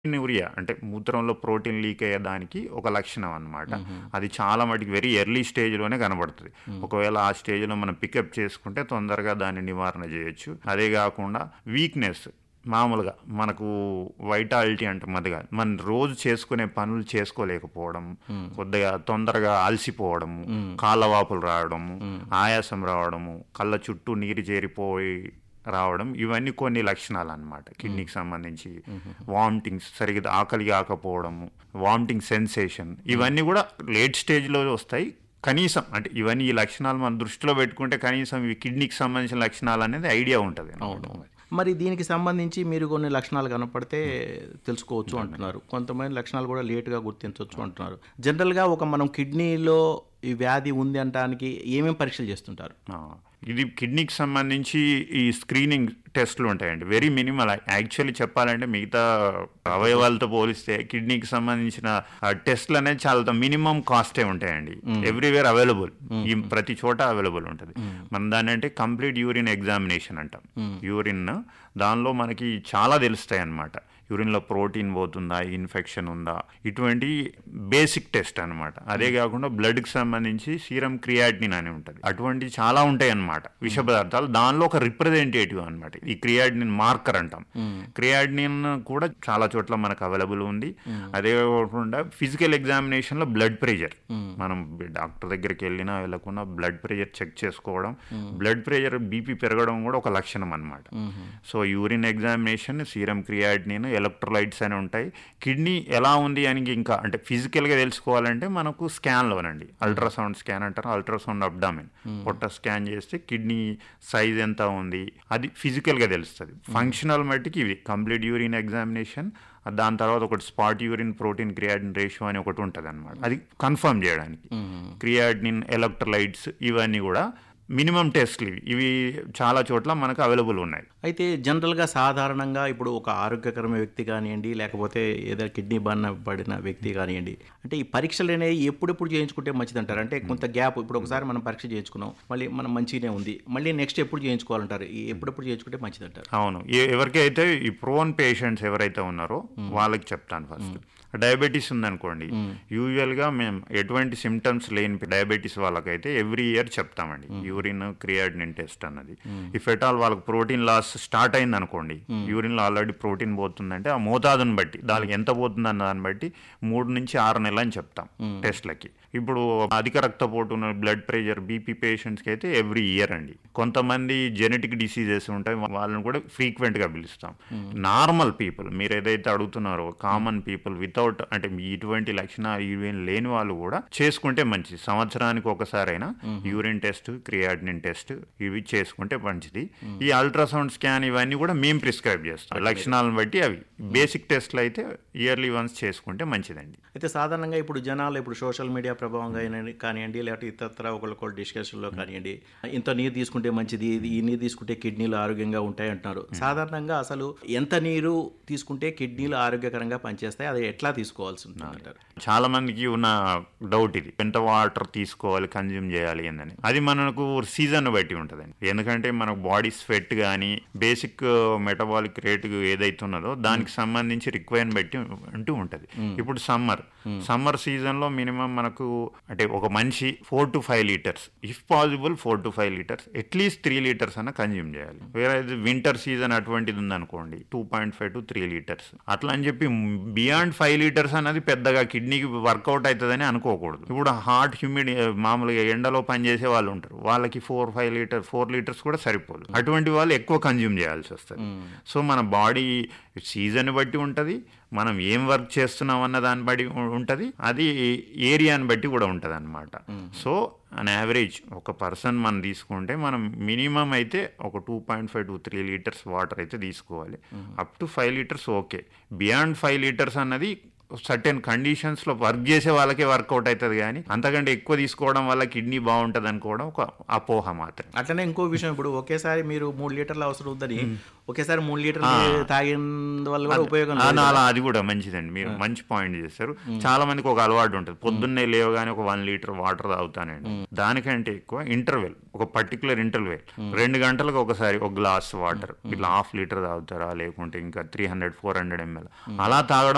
urea అంటే మూత్రంలో protein leak అయ్యేదానికి ఒక లక్షణం అన్నమాట అది చాలా మటుకు వెరీ ఎర్లీ స్టేజ్లోనే కనబడుతుంది ఒకవేళ ఆ స్టేజ్లో మనం పికప్ చేసుకుంటే తొందరగా దాన్ని నివారణ చేయొచ్చు అదే కాకుండా వీక్నెస్ మామూలుగా మనకు వైటాలిటీ అంటాం అది కాదు మనం రోజు చేసుకునే పనులు చేసుకోలేకపోవడం కొద్దిగా తొందరగా అలసిపోవడము కాళ్ళ వాపులు రావడము ఆయాసం రావడము కళ్ళ చుట్టూ నీరు చేరిపోయి రావడం ఇవన్నీ కొన్ని లక్షణాలు అన్నమాట కిడ్నీకి సంబంధించి వామిటింగ్స్ సరిగ్గా ఆకలి కాకపోవడము వామిటింగ్ సెన్సేషన్ ఇవన్నీ కూడా లేట్ స్టేజ్లో వస్తాయి కనీసం అంటే ఇవన్నీ ఈ లక్షణాలు మనం దృష్టిలో పెట్టుకుంటే కనీసం ఇవి కిడ్నీకి సంబంధించిన లక్షణాలు అనేది ఐడియా ఉంటుంది అవును మరి దీనికి సంబంధించి మీరు కొన్ని లక్షణాలు కనపడితే తెలుసుకోవచ్చు అంటున్నారు కొంతమంది లక్షణాలు కూడా లేటుగా గుర్తించవచ్చు అంటున్నారు జనరల్గా ఒక మనం కిడ్నీలో ఈ వ్యాధి ఉంది అనడానికి ఏమేమి పరీక్షలు చేస్తుంటారు ఆ, ఇది కిడ్నీకి సంబంధించి ఈ స్క్రీనింగ్ టెస్ట్లు ఉంటాయండి వెరీ మినిమల్ యాక్చువల్లీ చెప్పాలంటే మిగతా అవయవాలతో పోలిస్తే కిడ్నీకి సంబంధించిన టెస్ట్లు అనేది చాలా మినిమం కాస్టే ఉంటాయండి ఎవ్రీవేర్ అవైలబుల్ ఈ ప్రతి చోట అవైలబుల్ ఉంటుంది మన దాన్ని అంటే కంప్లీట్ యూరిన్ ఎగ్జామినేషన్ అంటాం యూరిన్ దానిలో మనకి చాలా తెలుస్తాయి అన్నమాట యూరిన్లో ప్రోటీన్ పోతుందా ఇన్ఫెక్షన్ ఉందా ఇటువంటి బేసిక్ టెస్ట్ అన్నమాట అదే కాకుండా బ్లడ్కి సంబంధించి సీరం క్రియాటినిన్ అని ఉంటుంది అటువంటి చాలా ఉంటాయి అన్నమాట విష పదార్థాలు దానిలో ఒక రిప్రజెంటేటివ్ అన్నమాట ఈ క్రియాటినిన్ మార్కర్ అంటాం క్రియాటినిన్ కూడా చాలా చోట్ల మనకు అవైలబుల్ ఉంది అదే కాకుండా ఫిజికల్ ఎగ్జామినేషన్లో బ్లడ్ ప్రెషర్ మనం డాక్టర్ దగ్గరికి వెళ్ళినా వెళ్ళకుండా బ్లడ్ ప్రెషర్ చెక్ చేసుకోవడం బ్లడ్ ప్రెషర్ బీపీ పెరగడం కూడా ఒక లక్షణం అన్నమాట so urine examination serum creatinine electrolytes అని ఉంటాయి కిడ్నీ ఎలా ఉంది అని ఇంకా అంటే ఫిజికల్గా తెలుసుకోవాలంటే మనకు స్కాన్లోనండి అల్ట్రాసౌండ్ స్కాన్ అంటారు అల్ట్రాసౌండ్ అబ్డామిన్ పొట్ట స్కాన్ చేస్తే కిడ్నీ సైజ్ ఎంత ఉంది అది ఫిజికల్గా తెలుస్తుంది ఫంక్షనల్ మట్టికి ఇవి కంప్లీట్ యూరిన్ ఎగ్జామినేషన్ దాని తర్వాత ఒకటి spot urine protein creatine ratio అని ఒకటి ఉంటుంది అనమాట అది కన్ఫర్మ్ చేయడానికి క్రియాటినిన్ ఎలక్ట్రోలైట్స్ ఇవన్నీ కూడా మినిమం టెస్ట్లు ఇవి ఇవి చాలా చోట్ల మనకు అవైలబుల్ ఉన్నాయి అయితే జనరల్గా సాధారణంగా ఇప్పుడు ఒక ఆరోగ్యకరమైన వ్యక్తి కానివ్వండి లేకపోతే ఏదైనా కిడ్నీ బారిన పడిన వ్యక్తి కానివ్వండి అంటే ఈ పరీక్షలు అనేవి ఎప్పుడెప్పుడు చేయించుకుంటే మంచిది అంటారు అంటే కొంత గ్యాప్ ఇప్పుడు ఒకసారి మనం పరీక్ష చేయించుకున్నాం మళ్ళీ మనం మంచిగానే ఉంది మళ్ళీ నెక్స్ట్ ఎప్పుడు చేయించుకోవాలంటారు ఈ ఎప్పుడెప్పుడు చేయించుకుంటే మంచిది అంటారు అవును ఎ- ఎవరికైతే ఈ ప్రోన్ పేషెంట్స్ ఎవరైతే ఉన్నారో వాళ్ళకి చెప్తాను ఫస్ట్ డయాబెటీస్ ఉందనుకోండి యూజువల్గా మేము ఎటువంటి సిమ్టమ్స్ లేని డయాబెటీస్ వాళ్ళకైతే ఎవ్రీ ఇయర్ చెప్తామండి యూరిన్ క్రియాటినిన్ టెస్ట్ అన్నది ఇఫ్ ఎట్ ఆల్ వాళ్ళకి ప్రోటీన్ లాస్ స్టార్ట్ అయింది అనుకోండి యూరిన్లో ఆల్రెడీ ప్రోటీన్ పోతుందంటే ఆ మోతాదుని బట్టి దానికి ఎంత పోతుంది అన్న దాన్ని బట్టి మూడు నుంచి ఆరు నెలలు అని చెప్తాం టెస్ట్లకి ఇప్పుడు అధిక రక్తపోటు ఉన్న బ్లడ్ ప్రెషర్ బీపీ పేషెంట్స్కి అయితే ఎవ్రీ ఇయర్ అండి కొంతమంది జెనెటిక్ డిసీజెస్ ఉంటాయి వాళ్ళని కూడా ఫ్రీక్వెంట్గా పిలుస్తాం నార్మల్ పీపుల్ మీరు ఏదైతే అడుగుతున్నారో కామన్ పీపుల్ వితౌట్ అంటే మీ ఇటువంటి లక్షణాలు ఇవేం లేని వాళ్ళు కూడా చేసుకుంటే మంచిది సంవత్సరానికి ఒకసారైనా యూరిన్ టెస్ట్ క్రియాటినిన్ టెస్ట్ ఇవి చేసుకుంటే మంచిది ఈ అల్ట్రాసౌండ్ స్కాన్ ఇవన్నీ కూడా మేము ప్రిస్క్రైబ్ చేస్తాం లక్షణాలను బట్టి అవి బేసిక్ టెస్ట్లు అయితే ఇయర్లీ వన్స్ చేసుకుంటే మంచిదండి అయితే సాధారణంగా ఇప్పుడు జనాలు ఇప్పుడు సోషల్ మీడియా ప్రభావంగా అయినా కానివ్వండి లేకపోతే ఇతరత్ర ఒకరికొకరు డిస్కషన్లో కానివ్వండి ఇంత నీరు తీసుకుంటే మంచిది ఇది ఈ నీరు తీసుకుంటే కిడ్నీలు ఆరోగ్యంగా ఉంటాయి అంటున్నారు సాధారణంగా అసలు ఎంత నీరు తీసుకుంటే కిడ్నీలు ఆరోగ్యకరంగా పనిచేస్తాయి అది ఎట్లా తీసుకోవాల్సి ఉంటుంది అంటారు చాలా మందికి ఉన్న డౌట్ ఇది ఎంత వాటర్ తీసుకోవాలి కన్జ్యూమ్ చేయాలి అని అది మనకు సీజన్ బట్టి ఉంటుందండి ఎందుకంటే మనకు బాడీ స్వెట్ కానీ బేసిక్ మెటబాలిక్ రేట్ ఏదైతే ఉన్నదో దానికి సంబంధించి రిక్వైర్మెంట్ బట్టి అంటూ ఉంటుంది ఇప్పుడు సమ్మర్ సమ్మర్ సీజన్లో మినిమం మనకు అంటే ఒక మనిషి four to five litres if possible four to five litres at least three litres అన్న కన్జ్యూమ్ చేయాలి వేరే వింటర్ సీజన్ అటువంటిది ఉందనుకోండి two point five to three litres అట్లా అని చెప్పి బియాండ్ ఫైవ్ లీటర్స్ అన్నది పెద్దగా కిడ్నీకి వర్కౌట్ అవుతుందని అనుకోకూడదు ఇప్పుడు హార్ట్ హ్యూమిడ్ మామూలుగా ఎండలో పనిచేసే వాళ్ళు ఉంటారు వాళ్ళకి four five litre four litres కూడా సరిపోదు అటువంటి వాళ్ళు ఎక్కువ కన్జ్యూమ్ చేయాల్సి వస్తుంది సో మన బాడీ సీజన్ బట్టి ఉంటుంది మనం ఏం వర్క్ చేస్తున్నాం అన్న దాన్ని బట్టి ఉంటుంది అది ఏరియాని బట్టి కూడా ఉంటుంది అనమాట సో అన్ యావరేజ్ ఒక పర్సన్ మనం తీసుకుంటే మనం మినిమం అయితే ఒక two point five to three litres water అయితే తీసుకోవాలి up to five litres okay beyond five litres అన్నది సర్టెన్ కండిషన్స్లో వర్క్ చేసే వాళ్ళకే వర్కౌట్ అవుతుంది కానీ అంతకంటే ఎక్కువ తీసుకోవడం వల్ల కిడ్నీ బాగుంటుంది అనుకోవడం ఒక అపోహ మాత్రం అట్లనే ఇంకో విషయం ఇప్పుడు ఒకేసారి మీరు మూడు లీటర్లు అవసరం ఉందని ఒకేసారి మూడు లీటర్లు తాగిన వల్ల కూడా ఉపయోగం ఆ, లేదు నాలా అది కూడా మంచిదండి మీరు మంచి పాయింట్ చేస్తారు చాలా మందికి ఒక అలవాటు ఉంటుంది పొద్దున్నే లేవగానే ఒక వన్ లీటర్ వాటర్ తాగుతానండి దానికంటే ఎక్కువ ఇంటర్వెల్ ఒక పర్టికులర్ ఇంటర్వెల్ రెండు గంటలకు ఒకసారి ఒక గ్లాస్ వాటర్ ఇట్లా హాఫ్ లీటర్ తాగుతారా లేకుంటే ఇంకా three hundred four hundred ML అలా తాగడం